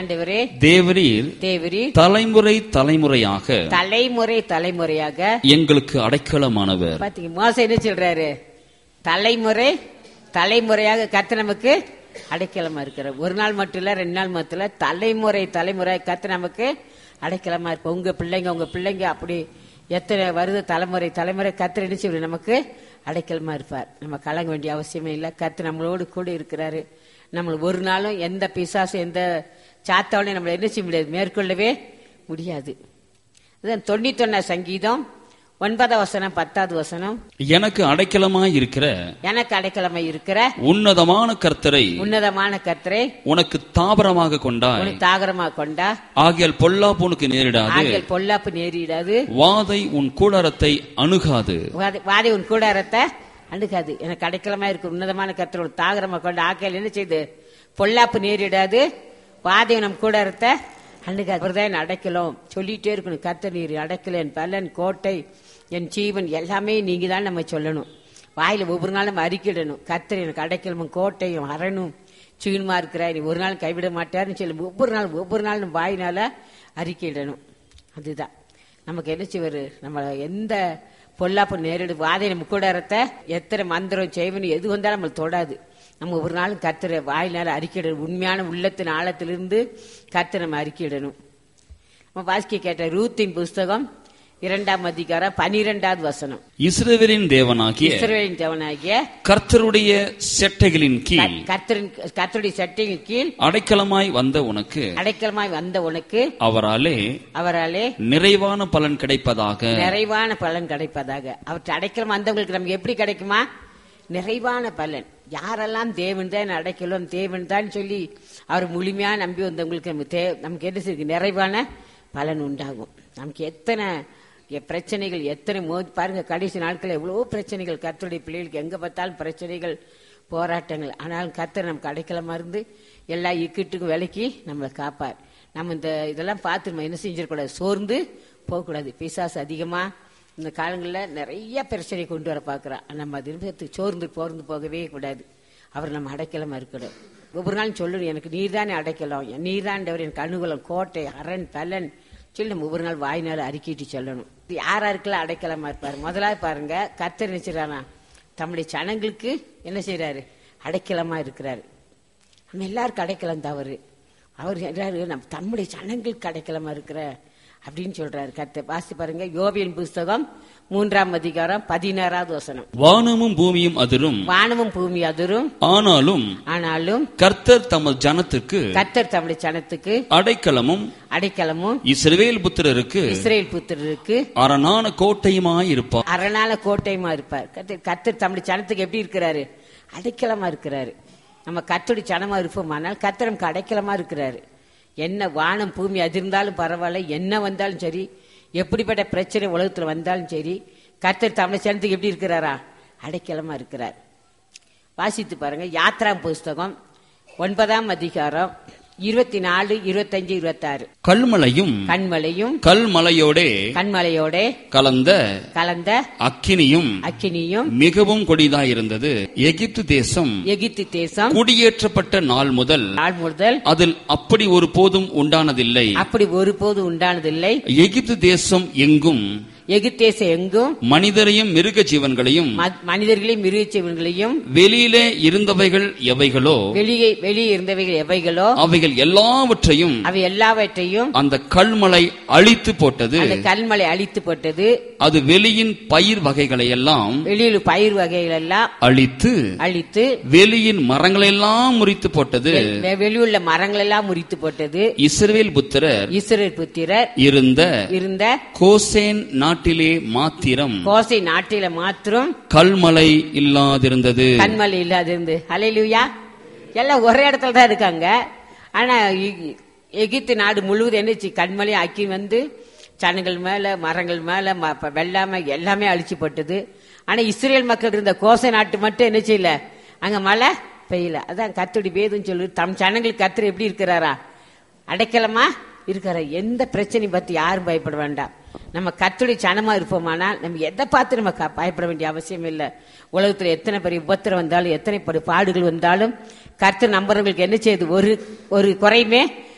ஆண்டவரே தேவரீர் தேவரீர் தலைமுறை தலைமுறையாக தலைமுறை தலைமுறையாக எங்களுக்கு அடைக்கலமானவர் பாத்தீங்க மோசம் என்ன சொல்றாரு தலைமுறை தலைமுறையாக கத்து நமக்கு அடைக்கலமா இருக்கிறார் ஒரு நாள் மட்டும் இல்ல ரெண்டு நாள் மட்டும் இல்ல தலைமுறை தலைமுறை கத்து நமக்கு அடைக்கலமா இருக்கு உங்க பிள்ளைங்க உங்க பிள்ளைங்க அப்படி எத்தனை வருது தலைமுறை தலைமுறை கத்து என்ன செய்வாரு நமக்கு அடைக்கலமா இருப்பார் நம்ம கலங்க வேண்டிய அவசியமே இல்லை கத்து நம்மளோடு கூட இருக்கிறாரு நம்ம ஒரு நாளும் எந்த பிசாசும் எந்த சாத்தாவளையும் நம்மளை என்ன செய்ய முடியாது மேற்கொள்ளவே முடியாது இதுதான் தொண்ணூத்தொன்னா சங்கீதம் ஒன்பதாம் வசனம் பத்தாவது வசனம் எனக்கு அடைக்கலமாய் இருக்கிற எனக்கு அடைக்கலமை இருக்கிற உன்னதமான கர்த்தரை உன்னதமான கர்த்தரை உனக்கு தாபரமாக கொண்டாய் உனக்கு தாகரமா கொண்டா ஆகியால் பொல்லாப்பு உனக்கு நேரிடாது ஆகிய பொல்லாப்பு நேரிடாது வாதை உன் கூடாரத்தை அணுகாது வாதி- வாதி உன் கூடாரத்தை அணுகாது எனக்கு அடைக்கலமா இருக்கு உன்னதமான கர்த்தரோட தாகரமா கொண்ட ஆக்கையில் என்ன செய்து பொல்லாப்பு நேரிடாது வாதி நம் கூடாரத்தை அணுகாது அவர்தான் என்னை அடைக்கலம் சொல்லிட்டே இருக்கணும் கர்த்தர் நீர் அடைக்கலன் பலன் கோட்டை என் ஜீவன் எல்லாமே நீங்க தான் நம்ம சொல்லணும் வாயில ஒவ்வொரு நாளும் நம்ம அறிக்கிடணும் கர்த்தர் எனக்கு அடைக்கலமும் கோட்டையும் அரணும் சீனுமா இருக்கிறார் நீ ஒரு நாள் கைவிட மாட்டாருன்னு சொல்லி ஒவ்வொரு நாள் ஒவ்வொரு நாள் நம்ம வாயினால அறிக்கையிடணும் அதுதான் நமக்கு என்ன செய்வாரு நம்ம எந்த பொல்லாப்பு நேரிடு வாதை நம்ம கூடாரத்தை எத்தனை மந்திரம் செய்வனு எது வந்தாலும் நம்மளை தொடாது நம்ம ஒரு நாளும் கத்துற வாயினால அறிக்கையிடணும் உண்மையான உள்ளத்தின் ஆழத்திலிருந்து கத்து நம்ம அறிக்கையிடணும் நம்ம வாசிக்க கேட்ட ரூத்தின் புஸ்தகம் இரண்டாம் அதிகாரம் பனிரெண்டாவது வசனம் இஸ்ரவேலின் தேவனாகிய இஸ்ரவேலின் தேவனாகிய கர்த்தருடைய செட்டைகளின் கீழ் கர்த்தரின் கர்த்தருடைய சட்டையின் கீழ் அடைக்கலமாய் வந்த உனக்கு அடைக்கலமாய் வந்த உனக்கு அவராலே அவராலே நிறைவான பலன் கிடைப்பதாக நிறைவான பலன் கிடைப்பதாக அவற்றை அடைக்கலம் வந்தவங்களுக்கு நமக்கு எப்படி கிடைக்குமா நிறைவான பலன் யாரெல்லாம் தேவன் தான் அடைக்கலம் தேவன் தான் சொல்லி அவர் முழுமையா நம்பி வந்தவங்களுக்கு நமக்கு தே- நமக்கு என்ன செய்யுது நிறைவான பலன் உண்டாகும் நமக்கு எத்தனை எ- பிரச்சனைகள் எத்தனை மோதி பாருங்க கடைசி நாட்கள் எவ்வளவோ பிரச்சனைகள் கர்த்தருடைய பிள்ளைகளுக்கு எங்க பார்த்தாலும் பிரச்சனைகள் போராட்டங்கள் ஆனாலும் கர்த்தர் நமக்கு அடைக்கலமா இருந்து எல்லா இக்கட்டுக்கும் விலக்கி நம்மளை காப்பார் நம்ம இந்த இதெல்லாம் பார்த்து நம்ம என்ன செஞ்சிடக்கூடாது சோர்ந்து போகக்கூடாது பிசாசு அதிகமா இந்த காலங்களில் நிறைய பிரச்சனை கொண்டு வர பார்க்குறான் நம்ம அது நிமிஷத்துக்கு சோர்ந்து போர்ந்து போகவே கூடாது அவர் நம்ம அடைக்கலமா இருக்கணும் ஒவ்வொரு நாளும் சொல்லணும் எனக்கு நீர் தானே அடைக்கலாம் நீர் தான் எனக்கு அனுகூலம் கோட்டை அரண் பலன் சொல்லி நம்ம ஒவ்வொரு நாள் வாயினால் அறிக்கிட்டு சொல்லணும் இது யார் யாருக்கெல்லாம் அடைக்கலமா இருப்பாரு முதலாவது பாருங்க கத்தர் நினைச்சிடறானா தம்முடைய சனங்களுக்கு என்ன செய்றாரு அடைக்கலமா இருக்கிறாரு நம்ம எல்லாருக்கும் அடைக்கலம் தவறு அவர் சொல்றாரு நம்ம தம்முடைய சனங்களுக்கு அடைக்கலமா இருக்கிற அப்படின்னு சொல்றாரு கத்த வாசி பாருங்க யோபியன் புஸ்தகம் மூன்றாம் அதிகாரம் பதினாறாவது வசனம் வானமும் பூமியும் அதிரும் வானமும் பூமி அதிரும் ஆனாலும் ஆனாலும் கர்த்தர் தமது ஜனத்திற்கு கத்தர் தம்முடைய சனத்துக்கு அடைக்கலமும் அடைக்கலமும் இஸ்ரவேல் புத்திரருக்கு இஸ்ரேல் புத்திரருக்கு அரணான கோட்டையுமாய் இருப்பார் அரணால கோட்டையுமா இருப்பார் கத்தர் கத்தர் தம்முடைய சனத்துக்கு எப்படி இருக்கிறாரு அடைக்கலமா இருக்கிறாரு நம்ம கத்தோடி சனமா இருப்போமானால் கத்தர் நமக்கு அடைக்கலமா இருக்கிறாரு என்ன வானம் பூமி அதிர்ந்தாலும் பரவாயில்ல என்ன வந்தாலும் சரி எப்படிப்பட்ட பிரச்சனை உலகத்துல வந்தாலும் சரி கத்தர் தமிழ் சனத்துக்கு எப்படி இருக்கிறாரா அடைக்கலமா இருக்கிறார் வாசித்து பாருங்க யாத்ரா புஸ்தகம் ஒன்பதாம் அதிகாரம் இருபத்தி நாலு இருபத்தஞ்சு இருபத்தாறு கல்மலையும் கண்மலையும் கல்மலையோடே கண்மலையோட கலந்த கலந்த அக்கினியும் அக்கினியும் மிகவும் கொடிதாயிருந்தது எகிப்து தேசம் எகிப்து தேசம் குடியேற்றப்பட்ட நாள் முதல் நாள் முதல் அதில் அப்படி ஒரு போதும் உண்டானதில்லை அப்படி ஒருபோது உண்டானதில்லை எகிப்து தேசம் எங்கும் எகிப்தேசம் எங்கும் மனிதரையும் மிருக ஜீவன்களையும் ம- மனிதர்களையும் மிருகச்சீவன்களையும் வெளியிலே இருந்தவைகள் எவைகளோ வெளியே வெளியே இருந்தவைகள் எவைகளோ அவைகள் எல்லாவற்றையும் அவை எல்லாவற்றையும் அந்த கல்மலை அழித்து போட்டது அந்த கல்மலை அழித்து போட்டது அது வெளியின் பயிர் வகைகளை எல்லாம் வெளியில் பயிர் வகைகள் எல்லாம் அழித்து அழித்து வெளியின் மரங்களெல்லாம் முறித்து போட்டது வெ- வெளியுள்ள மரங்கள் எல்லாம் முறித்து போட்டது இஸ்ரவேல் புத்திரர் இஸ்ரேல் புத்திரர் இருந்த இருந்த கோசேன் நாட்டிலே மாத்திரம் கோசை நாட்டில மாத்திரம் கல்மலை இல்லாதிருந்தது கண்மலை இல்லாதிருந்து ஹalleluya எல்லாம் ஒரே இடத்துல தான் இருக்காங்க ஆனா எ- எகிப்து நாடு முழுவதும் என்னச்சு கண்மலை ஆக்கி வந்து சனங்கள் மேல மரங்கள் மேல ம- ப- வெள்ளாமை எல்லாமே அழிச்சு போட்டது ஆனா இஸ்ரேல் மக்கள் இருந்த கோசை நாட்டு மட்டும் என்ன செய்யல அங்க மழை பெய்யல அதான் கத்துடி பேதுன்னு சொல்லு தம் ஜனங்களுக்கு கத்துரு எப்படி இருக்கிறாரா அடைக்கலமா இருக்கிற எந்த பிரச்சனையும் பத்தி யாரும் பயப்பட வேண்டாம் நம்ம கத்துடைய சனமா இருப்போமானால் நம்ம எதை பார்த்து நம்ம க- பயப்பட வேண்டிய அவசியம் இல்லை உலகத்துல எத்தனை பெரிய உபத்திரம் வந்தாலும் எத்தனை பெரிய பாடுகள் வந்தாலும் கர்த்தர் நம்புறவங்களுக்கு என்ன செய்யுது ஒரு ஒரு குறையுமே